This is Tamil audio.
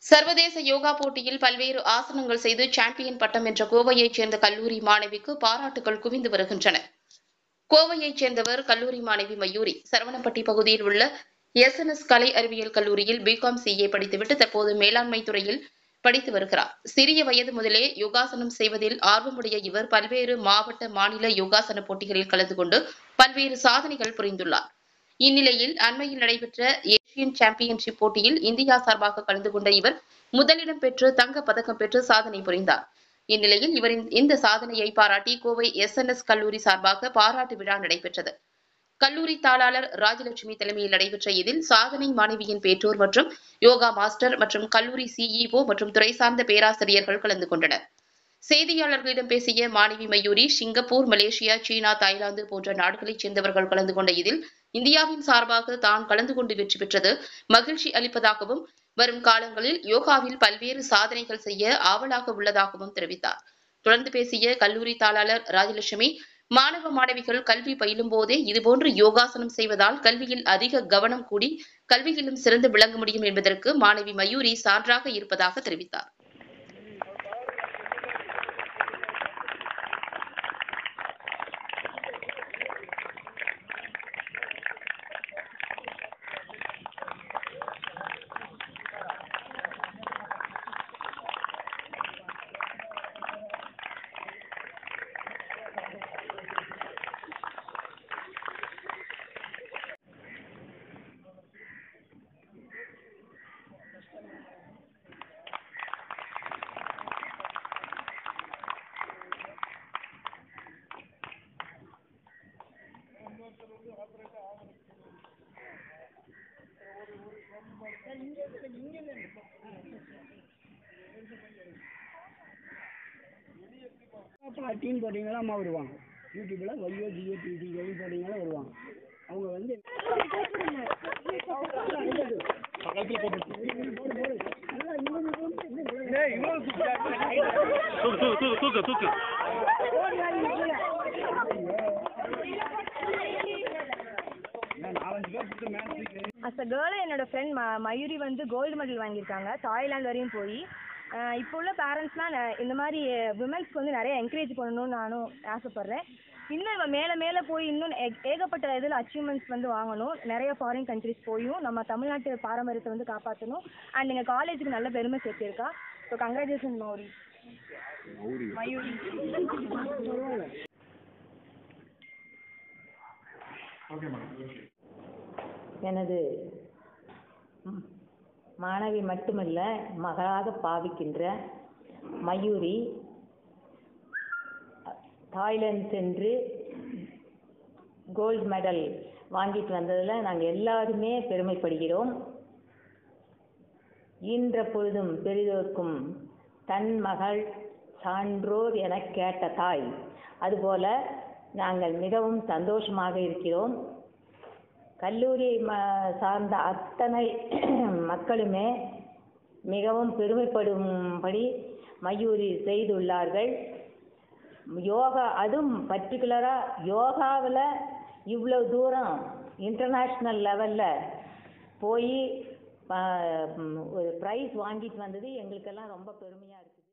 சர்வதேச யோகா போட்டியில் பல்வேறு ஆசனங்கள் செய்து சாம்பியன் பட்டம் வென்ற கோவையைச் சேர்ந்த கல்லூரி மாணவிக்கு பாராட்டுகள் குவிந்து வருகின்றன கோவையைச் சேர்ந்தவர் கல்லூரி மாணவி மயூரி சரவணப்பட்டி பகுதியில் உள்ள எஸ்என்எஸ் கலை அறிவியல் கல்லூரியில் பிகாம் சிஏ படித்துவிட்டு தற்போது மேலாண்மை துறையில் படித்து வருகிறார் சிறிய வயது முதலே யோகாசனம் செய்வதில் ஆர்வமுடைய இவர் பல்வேறு மாவட்ட மாநில யோகாசன போட்டிகளில் கலந்து கொண்டு பல்வேறு சாதனைகள் புரிந்துள்ளார் இந்நிலையில் அண்மையில் நடைபெற்ற ஏசியன் சாம்பியன்ஷிப் போட்டியில் இந்தியா சார்பாக கலந்து கொண்ட இவர் முதலிடம் பெற்று தங்கப் பதக்கம் பெற்று சாதனை புரிந்தார் இந்நிலையில் இவரின் இந்த சாதனையை பாராட்டி கோவை எஸ்என்எஸ் கல்லூரி சார்பாக பாராட்டு விழா நடைபெற்றது கல்லூரி தாளாளர் ராஜலட்சுமி தலைமையில் நடைபெற்ற இதில் சாதனை மாணவியின் பெற்றோர் மற்றும் யோகா மாஸ்டர் மற்றும் கல்லூரி சிஇஓ மற்றும் துறை சார்ந்த பேராசிரியர்கள் கலந்து கொண்டனர் செய்தியாளர்களிடம் பேசிய மாணவி Mayuri Singapore Malaysia China Thailand போன்ற நாடுகளைச் சேர்ந்தவர்கள் கலந்து கொண்ட இதில் இந்தியாவின் சார்பாக தான் கலந்து கொண்டு வெற்றி பெற்றது மகிழ்ச்சி அளிப்பதாகவும் வரும் காலங்களில் யோகாவில் பல்வேறு சாதனைகள் செய்ய ஆவலாக உள்ளதாகவும் தெரிவித்தார் தொடர்ந்து பேசிய கல்லூரி தாளாளர் ராஜலட்சுமி மாணவ மாணவிகள் கல்வி பயிலும் போதே இதுபோன்று யோகாசனம் செய்வதால் கல்வியில் அதிக கவனம் கூடி கல்வியிலும் சிறந்து விளங்க முடியும் என்பதற்கு மாணவி மயூரி சான்றாக இருப்பதாக தெரிவித்தார் அப்புறம் டீம் போட்டிங்கன்னா அம்மா வருவாங்க யூடியூப்பில் ஒய்யோ ஜியோ டிவி ஒய் போட்டிங்கன்னா வருவாங்க அவங்க வந்து தூக்கு தூக்கு தூக்கு தூக்கு நாலஞ்சு பேர் பிடிச்ச மேட்ச் அஸ் அ கேர்ள் என்னோட ஃப்ரெண்ட் ம மயூரி வந்து கோல்டு மெடல் வாங்கியிருக்காங்க தாய்லாந்து வரையும் போய் இப்போ உள்ள பேரண்ட்ஸ்லாம் இந்த மாதிரி விமென்ஸ்க்கு வந்து நிறைய என்கரேஜ் பண்ணணும்னு நானும் ஆசைப்பட்றேன் இன்னும் இவ மேலே மேலே போய் இன்னும் ஏ- ஏகப்பட்ட இதில் அச்சீவ்மெண்ட்ஸ் வந்து வாங்கணும் நிறைய ஃபாரின் கண்ட்ரிஸ் போயும் நம்ம தமிழ்நாட்டு பாரம்பரியத்தை வந்து காப்பாற்றணும் அண்ட் எங்கள் காலேஜுக்கு நல்ல பெருமை சேர்த்திருக்கா ஸோ கங்க்ராச்சுலேஷன் மௌரி மயூரி எனது ம், மாணவி மட்டுமல்ல மகளாக பாவிக்கின்ற மயூரி தாய்லாந்து சென்று கோல்டு மெடல் வாங்கிட்டு வந்ததில் நாங்கள் எல்லாருமே பெருமைப்படுகிறோம் ஈன்ற பொழுதும் பெரிதோர்க்கும் தன் மகள் சான்றோர் எனக் கேட்ட தாய் அதுபோல நாங்கள் மிகவும் சந்தோஷமாக இருக்கிறோம் கல்லூரி ம சார்ந்த அத்தனை மக்களுமே மிகவும் பெருமைப்படும்படி மயூரி செய்துள்ளார்கள் யோகா அதுவும் பர்டிகுலராக யோகாவில் இவ்வளோ தூரம் இன்டர்நேஷ்னல் லெவலில் போய் ஒரு ப்ரைஸ் வாங்கிட்டு வந்தது எங்களுக்கெல்லாம் ரொம்ப பெருமையாக இருக்குது